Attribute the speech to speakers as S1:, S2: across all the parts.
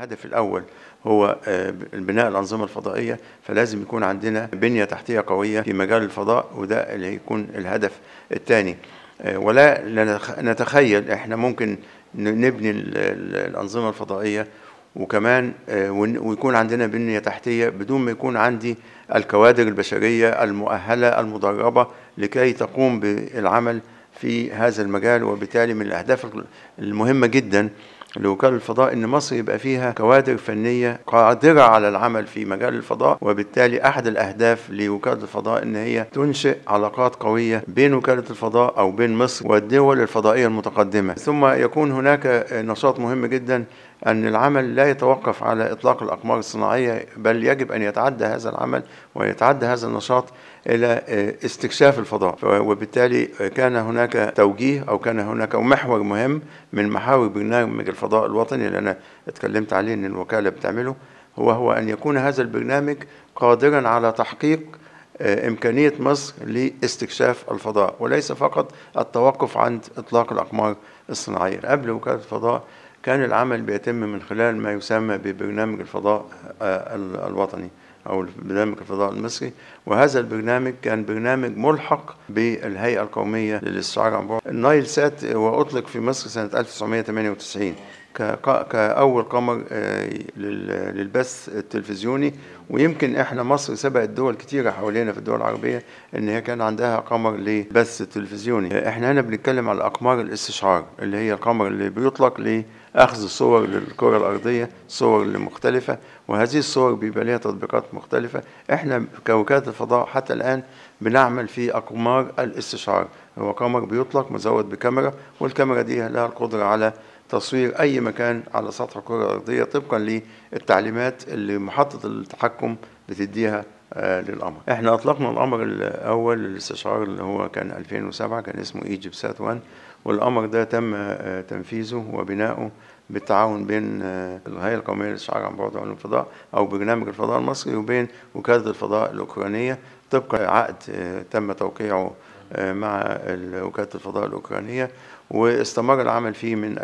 S1: الهدف الأول هو بناء الأنظمة الفضائية فلازم يكون عندنا بنية تحتية قوية في مجال الفضاء وده اللي هيكون الهدف الثاني ولا نتخيل احنا ممكن نبني الأنظمة الفضائية وكمان ويكون عندنا بنية تحتية بدون ما يكون عندي الكوادر البشرية المؤهلة المدربة لكي تقوم بالعمل في هذا المجال وبالتالي من الأهداف المهمة جدا لوكالة الفضاء إن مصر يبقى فيها كوادر فنية قادرة على العمل في مجال الفضاء وبالتالي أحد الأهداف لوكالة الفضاء إن هي تنشئ علاقات قوية بين وكالة الفضاء أو بين مصر والدول الفضائية المتقدمة ثم يكون هناك نشاط مهم جدا أن العمل لا يتوقف على إطلاق الأقمار الصناعية بل يجب أن يتعدى هذا العمل ويتعدى هذا النشاط إلى استكشاف الفضاء وبالتالي كان هناك توجيه أو كان هناك محور مهم من محاور برنامج الفضاء الوطني اللي أنا اتكلمت عليه أن الوكالة بتعمله هو هو أن يكون هذا البرنامج قادرا على تحقيق إمكانية مصر لاستكشاف الفضاء وليس فقط التوقف عند إطلاق الأقمار الصناعية قبل وكالة الفضاء كان العمل بيتم من خلال ما يسمى ببرنامج الفضاء الوطني أو برنامج الفضاء المصري وهذا البرنامج كان برنامج ملحق بالهيئة القومية للاستشعار عن بعد النايل سات وأطلق في مصر سنة 1998 كأول قمر للبث التلفزيوني ويمكن احنا مصر سبقت دول كتيرة حوالينا في الدول العربية ان هي كان عندها قمر للبث التلفزيوني احنا هنا بنتكلم على اقمار الاستشعار اللي هي القمر اللي بيطلق لأخذ صور للكرة الأرضية صور مختلفة وهذه الصور بيبقى لها تطبيقات مختلفة احنا كوكالة الفضاء حتى الآن بنعمل في أقمار الاستشعار هو قمر بيطلق مزود بكاميرا والكاميرا دي لها القدرة على تصوير أي مكان على سطح الكرة الأرضية طبقا للتعليمات اللي محطة التحكم بتديها آه للقمر احنا أطلقنا القمر الأول للاستشعار اللي هو كان 2007 كان اسمه ايجيبت سات 1 والقمر ده تم آه تنفيذه وبناؤه بالتعاون بين آه الهيئة القومية للاستشعار عن بعد علوم الفضاء أو برنامج الفضاء المصري وبين وكالة الفضاء الأوكرانية طبقا عقد تم توقيعه مع وكالة الفضاء الأوكرانية واستمر العمل فيه من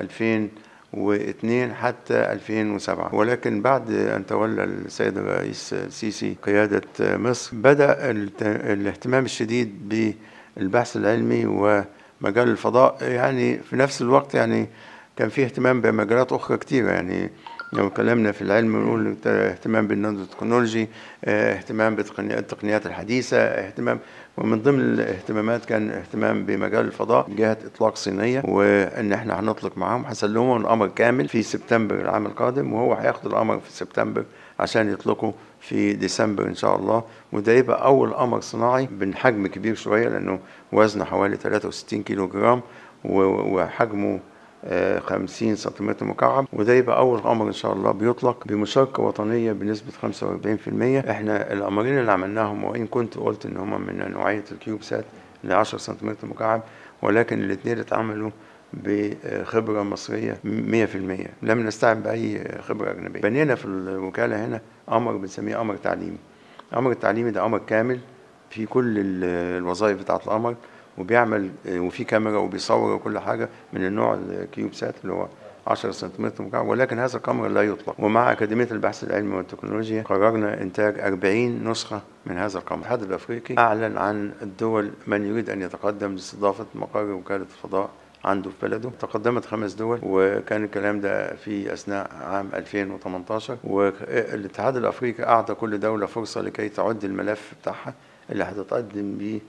S1: 2002 حتى 2007 ولكن بعد أن تولى السيد الرئيس السيسي قيادة مصر بدأ الاهتمام الشديد بالبحث العلمي ومجال الفضاء يعني في نفس الوقت يعني كان فيه اهتمام بمجالات أخرى كتيرة يعني لو اتكلمنا في العلم نقول اهتمام بالنانو تكنولوجي اهتمام بالتقنيات الحديثة اهتمام ومن ضمن الاهتمامات كان اهتمام بمجال الفضاء جهة إطلاق صينية وإن احنا هنطلق معاهم هنسلمهم القمر كامل في سبتمبر العام القادم وهو هياخد القمر في سبتمبر عشان يطلقوا في ديسمبر إن شاء الله وده يبقى أول قمر صناعي من حجم كبير شوية لأنه وزنه حوالي 63 كيلو جرام وحجمه 50 سنتيمتر مكعب وده يبقى اول قمر ان شاء الله بيطلق بمشاركه وطنيه بنسبه 45% احنا القمرين اللي عملناهم وان كنت قلت ان هم من نوعيه الكيوب سات ل 10 سنتيمتر مكعب ولكن الاثنين اتعملوا بخبرة مصرية 100% لم نستعن بأي خبرة أجنبية بنينا في الوكالة هنا قمر بنسميه قمر تعليمي القمر التعليمي ده قمر كامل في كل الوظائف بتاعة القمر وبيعمل وفي كاميرا وبيصور وكل حاجه من النوع الكيوب سات اللي هو 10 سنتيمتر مكعب ولكن هذا القمر لا يطلق ومع أكاديمية البحث العلمي والتكنولوجيا قررنا إنتاج 40 نسخة من هذا القمر الاتحاد الأفريقي أعلن عن الدول من يريد أن يتقدم لاستضافة مقر وكالة الفضاء عنده في بلده تقدمت خمس دول وكان الكلام ده في أثناء عام 2018 والاتحاد الأفريقي أعطى كل دولة فرصة لكي تعد الملف بتاعها اللي هتتقدم بيه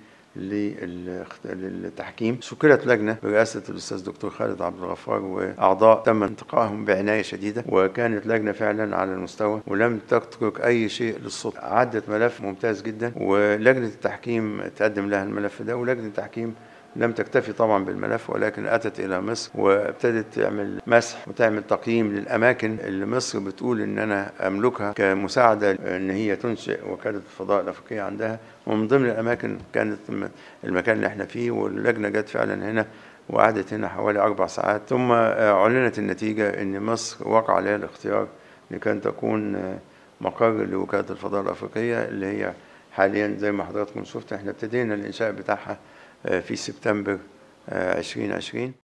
S1: للتحكيم شكلت لجنة برئاسة الأستاذ دكتور خالد عبد الغفار وأعضاء تم انتقائهم بعناية شديدة وكانت لجنة فعلا على المستوى ولم تترك أي شيء للصدفة عدت ملف ممتاز جدا ولجنة التحكيم تقدم لها الملف ده ولجنة التحكيم لم تكتفي طبعا بالملف ولكن اتت الى مصر وابتدت تعمل مسح وتعمل تقييم للاماكن اللي مصر بتقول ان انا املكها كمساعده ان هي تنشئ وكاله الفضاء الافريقيه عندها ومن ضمن الاماكن كانت المكان اللي احنا فيه واللجنه جت فعلا هنا وقعدت هنا حوالي اربع ساعات ثم اعلنت النتيجه ان مصر وقع عليها الاختيار لكي تكون مقر لوكاله الفضاء الافريقيه اللي هي حاليا زي ما حضراتكم شفتوا احنا ابتدينا الانشاء بتاعها في سبتمبر 2020